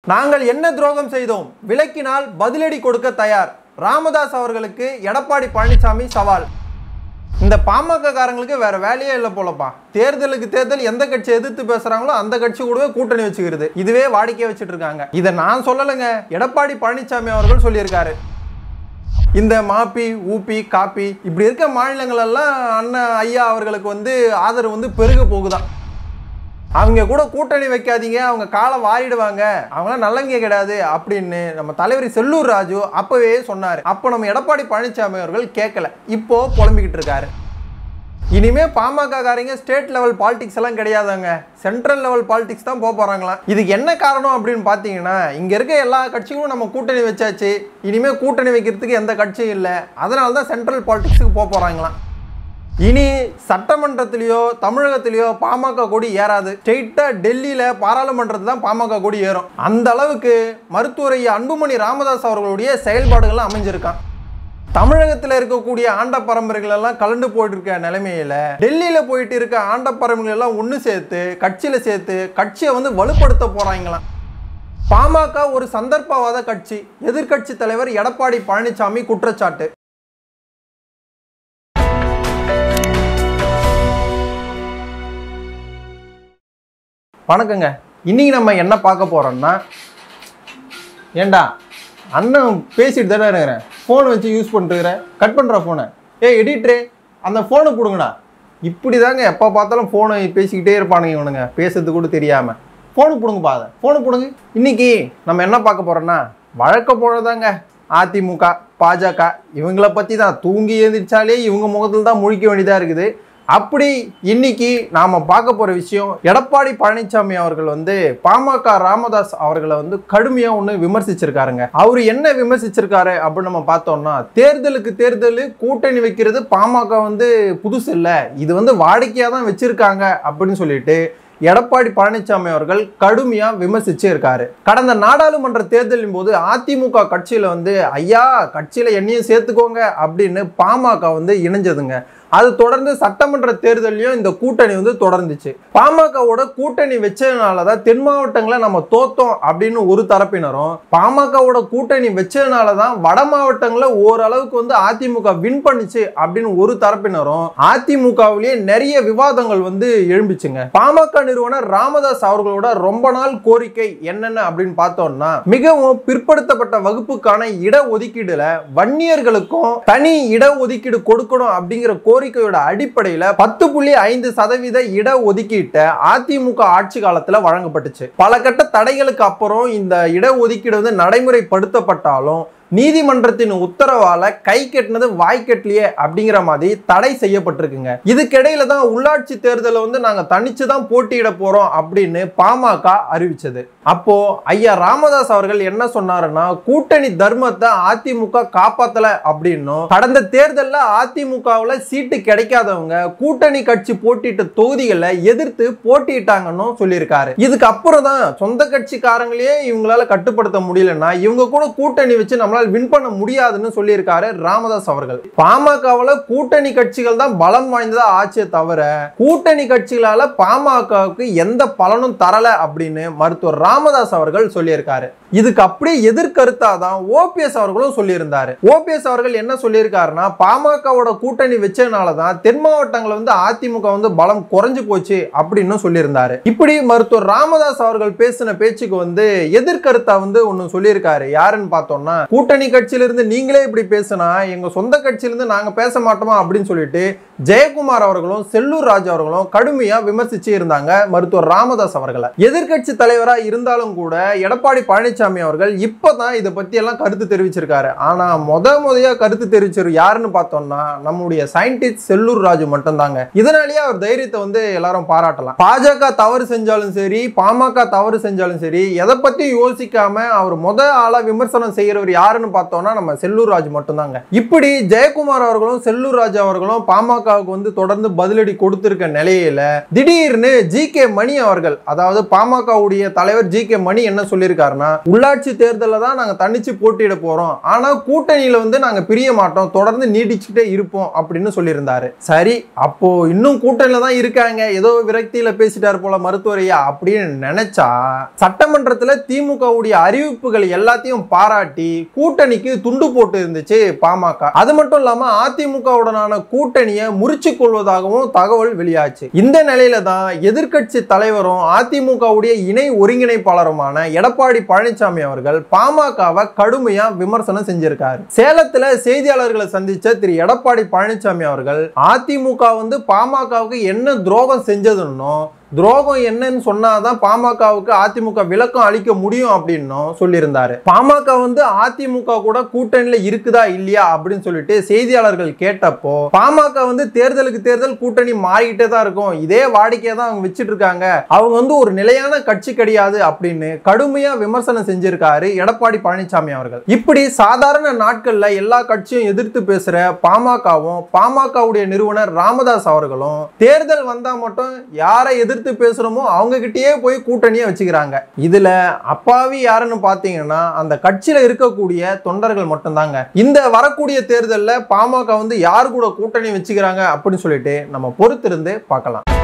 நாங்கள் என்ன துரோகம் செய்தோம் விளக்கினால் பதிலடி கொடுக்க தயார் ராமதாஸ் அவர்களுக்கு எடப்பாடி பழனிசாமி சவால் இந்த பாமக காரங்களுக்கு வேற வேலையே இல்லை போலப்பா தேர்தலுக்கு தேர்தல் எந்த கட்சி எதிர்த்து பேசுறாங்களோ அந்த கட்சி கூடவே கூட்டணி வச்சுக்கிறது இதுவே வாடிக்கை வச்சுட்டு இருக்காங்க இதை நான் சொல்லலைங்க எடப்பாடி பழனிசாமி அவர்கள் சொல்லியிருக்காரு இந்த மாப்பி ஊப்பி காப்பி இப்படி இருக்க மாநிலங்கள் எல்லாம் அண்ணன் ஐயா அவர்களுக்கு வந்து ஆதரவு வந்து பெருக போகுதான் அவங்க கூட கூட்டணி வைக்காதீங்க அவங்க காலை வாரிடுவாங்க அவங்களாம் நல்லங்க கிடையாது அப்படின்னு நம்ம தலைவர் செல்லூர் ராஜு அப்பவே சொன்னார் அப்போ நம்ம எடப்பாடி பழனிசாமி அவர்கள் கேட்கல இப்போ புலம்பிக்கிட்டு இருக்காரு இனிமே பாமக காரங்க ஸ்டேட் லெவல் பாலிடிக்ஸ் எல்லாம் கிடையாதுங்க சென்ட்ரல் லெவல் பாலிடிக்ஸ் தான் போக போறாங்களாம் இதுக்கு என்ன காரணம் அப்படின்னு பார்த்தீங்கன்னா இங்க இருக்க எல்லா கட்சிகளும் நம்ம கூட்டணி வச்சாச்சு இனிமே கூட்டணி வைக்கிறதுக்கு எந்த கட்சியும் இல்லை அதனால தான் சென்ட்ரல் பாலிடிக்ஸுக்கு போக போறாங்களாம் இனி சட்டமன்றத்திலேயோ தமிழகத்திலேயோ பாமக கொடி ஏறாது ஸ்ட்ரெயிட்டா டெல்லியில பாராளுமன்றத்தில் தான் பாமக கொடி ஏறும் அந்த அளவுக்கு மருத்துவர் ஐயா அன்புமணி ராமதாஸ் அவர்களுடைய செயல்பாடுகள் அமைஞ்சிருக்கான் தமிழகத்தில் இருக்கக்கூடிய ஆண்ட பரம்பரைகள் எல்லாம் கலந்து போயிட்டு இருக்க நிலைமையில டெல்லியில போயிட்டு இருக்க ஆண்ட பரம்பரைகள் எல்லாம் ஒன்று சேர்த்து கட்சியில சேர்த்து கட்சியை வந்து வலுப்படுத்த போறாங்களாம் பாமக ஒரு சந்தர்ப்பவாத கட்சி எதிர்க்கட்சி தலைவர் எடப்பாடி பழனிசாமி குற்றச்சாட்டு வணக்கங்க இன்னைக்கு நம்ம என்ன பார்க்க போறோம்னா ஏண்டா அண்ணன் பேசிட்டு தானே இருக்கிறேன் ஃபோன் வச்சு யூஸ் பண்ணிட்டுருக்கிறேன் கட் பண்ணுற ஃபோனை ஏ எடிட்ரு அந்த ஃபோனை கொடுங்கடா இப்படி தாங்க எப்போ பார்த்தாலும் ஃபோனை பேசிக்கிட்டே இருப்பானுங்க இவனுங்க பேசுறது கூட தெரியாமல் ஃபோனு பிடுங்க பாத ஃபோனு பிடுங்க இன்னைக்கு நம்ம என்ன பார்க்க போகிறோன்னா வழக்க போலதாங்க அதிமுக பாஜக இவங்கள பற்றி தான் தூங்கி எழுந்திரிச்சாலே இவங்க முகத்தில் தான் முழிக்க வேண்டியதாக இருக்குது அப்படி இன்னைக்கு நாம பார்க்க போற விஷயம் எடப்பாடி பழனிசாமி அவர்கள் வந்து பாமக ராமதாஸ் அவர்களை வந்து கடுமையா ஒன்று விமர்சிச்சிருக்காருங்க அவர் என்ன விமர்சிச்சிருக்காரு அப்படின்னு நம்ம பார்த்தோம்னா தேர்தலுக்கு தேர்தல் கூட்டணி வைக்கிறது பாமக வந்து புதுசு இல்லை இது வந்து வாடிக்கையா தான் வச்சிருக்காங்க அப்படின்னு சொல்லிட்டு எடப்பாடி பழனிசாமி அவர்கள் கடுமையா விமர்சிச்சு இருக்காரு கடந்த நாடாளுமன்ற தேர்தலின் போது அதிமுக கட்சியில வந்து ஐயா கட்சியில என்னையும் சேர்த்துக்கோங்க அப்படின்னு பாமக வந்து இணைஞ்சதுங்க அது தொடர்ந்து சட்டமன்ற தேர்தலையும் இந்த கூட்டணி வந்து தொடர்ந்துச்சு பாமகவோட கூட்டணி வச்சதுனால தான் தென் மாவட்டங்களை நம்ம தோத்தோம் அப்படின்னு ஒரு தரப்பினரும் பாமகவோட கூட்டணி வச்சதுனால தான் வட மாவட்டங்களில் ஓரளவுக்கு வந்து அதிமுக வின் பண்ணுச்சு அப்படின்னு ஒரு தரப்பினரும் அதிமுகவிலேயே நிறைய விவாதங்கள் வந்து எழும்பிச்சுங்க பாமக நிறுவனர் ராமதாஸ் அவர்களோட ரொம்ப நாள் கோரிக்கை என்னென்ன அப்படின்னு பார்த்தோம்னா மிகவும் பிற்படுத்தப்பட்ட வகுப்புக்கான இட ஒதுக்கீடுல வன்னியர்களுக்கும் தனி இட ஒதுக்கீடு கொடுக்கணும் அப்படிங்கிற கோரிக்கையோட அடிப்படையில பத்து புள்ளி ஐந்து சதவீத இட ஒதுக்கீட்டை அதிமுக ஆட்சி காலத்துல வழங்கப்பட்டுச்சு பல கட்ட தடைகளுக்கு அப்புறம் இந்த இட ஒதுக்கீடு வந்து நடைமுறைப்படுத்தப்பட்டாலும் நீதிமன்றத்தின் உத்தரவால கை கெட்டினது வாய் கெட்டலையே அப்படிங்கிற மாதிரி தடை செய்யப்பட்டிருக்குங்க இதுக்கிடையில தான் உள்ளாட்சி தேர்தலை வந்து நாங்க தனிச்சு தான் போட்டியிட போறோம் அப்படின்னு பாமக அறிவிச்சது அப்போ ஐயா ராமதாஸ் அவர்கள் என்ன சொன்னாருன்னா கூட்டணி தர்மத்தை அதிமுக காப்பாத்தல அப்படின்னும் கடந்த தேர்தலில் அதிமுகவில் சீட்டு கிடைக்காதவங்க கூட்டணி கட்சி போட்டியிட்ட தொகுதிகளை எதிர்த்து போட்டியிட்டாங்கன்னு சொல்லியிருக்காரு இதுக்கு அப்புறம் தான் சொந்த கட்சிக்காரங்களே இவங்களால கட்டுப்படுத்த முடியலன்னா இவங்க கூட கூட்டணி வச்சு நம்மளால வின் பண்ண முடியாதுன்னு சொல்லியிருக்காரு ராமதாஸ் அவர்கள் பாமகவில் கூட்டணி கட்சிகள் தான் பலம் வாய்ந்ததா ஆச்சே தவிர கூட்டணி கட்சிகளால பாமகவுக்கு எந்த பலனும் தரல அப்படின்னு மருத்துவர் ராமதாஸ் அவர்கள் சொல்லியிருக்காரு இதுக்கு அப்படியே எதிர்கருத்தா தான் ஓபிஎஸ் அவர்களும் சொல்லியிருந்தாரு ஓபிஎஸ் அவர்கள் என்ன சொல்லியிருக்காருன்னா பாமகவோட கூட்டணி வச்சதுனால தான் தென் மாவட்டங்கள் வந்து அதிமுக வந்து பலம் குறைஞ்சு போச்சு அப்படின்னு சொல்லியிருந்தாரு இப்படி மருத்துவர் ராமதாஸ் அவர்கள் பேசின பேச்சுக்கு வந்து எதிர்கருத்தா வந்து ஒன்னு சொல்லியிருக்காரு யாருன்னு பார்த்தோம்னா கூட்டணி கட்சியிலிருந்து நீங்களே இப்படி பேசினா எங்க சொந்த கட்சியிலிருந்து நாங்க பேச மாட்டோமா அப்படின்னு சொல்லிட்டு ஜெயக்குமார் அவர்களும் செல்லூர் ராஜ் அவர்களும் கடுமையா விமர்சிச்சு இருந்தாங்க மருத்துவர் ராமதாஸ் அவர்களை எதிர்கட்சி தலைவரா இருந்தாலும் கூட எடப்பாடி பழனிசாமி அவர்கள் இப்பதான் இதை பத்தி எல்லாம் கருத்து தெரிவிச்சிருக்காரு ஆனா முத முதையா கருத்து தெரிவிச்சிரு யாருன்னு பார்த்தோம்னா நம்முடைய சயின்டிஸ்ட் செல்லூர் ராஜு மட்டும்தாங்க இதனாலேயே அவர் தைரியத்தை வந்து எல்லாரும் பாராட்டலாம் பாஜக தவறு செஞ்சாலும் சரி பாமக தவறு செஞ்சாலும் சரி எதை பத்தி யோசிக்காம அவர் முத ஆளா விமர்சனம் செய்யறவர் யாருன்னு யாருன்னு பார்த்தோம்னா நம்ம செல்லூர் ராஜ் மட்டும்தாங்க இப்படி ஜெயக்குமார் அவர்களும் செல்லூர் ராஜ் அவர்களும் பாமகவுக்கு வந்து தொடர்ந்து பதிலடி கொடுத்திருக்க நிலையில திடீர்னு ஜி கே மணி அவர்கள் அதாவது பாமகவுடைய தலைவர் ஜி கே மணி என்ன சொல்லியிருக்காருன்னா உள்ளாட்சி தேர்தலில் தான் நாங்க தனிச்சு போட்டியிட போறோம் ஆனா கூட்டணியில வந்து நாங்க பிரிய மாட்டோம் தொடர்ந்து நீடிச்சுட்டே இருப்போம் அப்படின்னு சொல்லியிருந்தாரு சரி அப்போ இன்னும் கூட்டணியில தான் இருக்காங்க ஏதோ விரக்தியில பேசிட்டார் போல மருத்துவரையா அப்படின்னு நினைச்சா சட்டமன்றத்துல திமுகவுடைய அறிவிப்புகள் எல்லாத்தையும் பாராட்டி கூட்டணிக்கு துண்டு போட்டு இருந்துச்சு பாமக அது மட்டும் இல்லாம அதிமுகவுடனான கூட்டணியை முறிச்சு கொள்வதாகவும் தகவல் வெளியாச்சு இந்த நிலையில தான் எதிர்க்கட்சி தலைவரும் அதிமுகவுடைய இணை ஒருங்கிணைப்பாளருமான எடப்பாடி பழனிசாமி அவர்கள் பாமகவை கடுமையா விமர்சனம் செஞ்சிருக்காரு சேலத்துல செய்தியாளர்களை சந்திச்ச திரு எடப்பாடி பழனிசாமி அவர்கள் அதிமுக வந்து பாமகவுக்கு என்ன துரோகம் செஞ்சதுன்னும் துரோகம் என்னன்னு சொன்னாதான் பாமகவுக்கு அதிமுக விளக்கம் அளிக்க முடியும் அப்படின்னும் சொல்லியிருந்தாரு பாமக வந்து அதிமுக கூட கூட்டணியில இருக்குதா இல்லையா அப்படின்னு சொல்லிட்டு செய்தியாளர்கள் கேட்டப்போ பாமக வந்து தேர்தலுக்கு தேர்தல் கூட்டணி மாறிக்கிட்டே தான் இருக்கும் இதே வாடிக்கையை தான் அவங்க வச்சுட்டு இருக்காங்க அவங்க வந்து ஒரு நிலையான கட்சி கிடையாது அப்படின்னு கடுமையா விமர்சனம் செஞ்சிருக்காரு எடப்பாடி பழனிசாமி அவர்கள் இப்படி சாதாரண நாட்கள்ல எல்லா கட்சியும் எதிர்த்து பேசுற பாமகவும் பாமகவுடைய நிறுவனர் ராமதாஸ் அவர்களும் தேர்தல் வந்தா மட்டும் யாரை எதிர்த்து பேசுறோமோ அவங்க கிட்டயே போய் கூட்டணியை வச்சுக்கிறாங்க இதுல அப்பாவி யாருன்னு பாத்தீங்கன்னா அந்த கட்சியில இருக்கக்கூடிய தொண்டர்கள் மட்டும்தாங்க இந்த வரக்கூடிய தேர்தல்ல பாமக வந்து யார் கூட கூட்டணி வச்சுக்கிறாங்க அப்படின்னு சொல்லிட்டு நம்ம பொறுத்திருந்து பார்க்கலாம்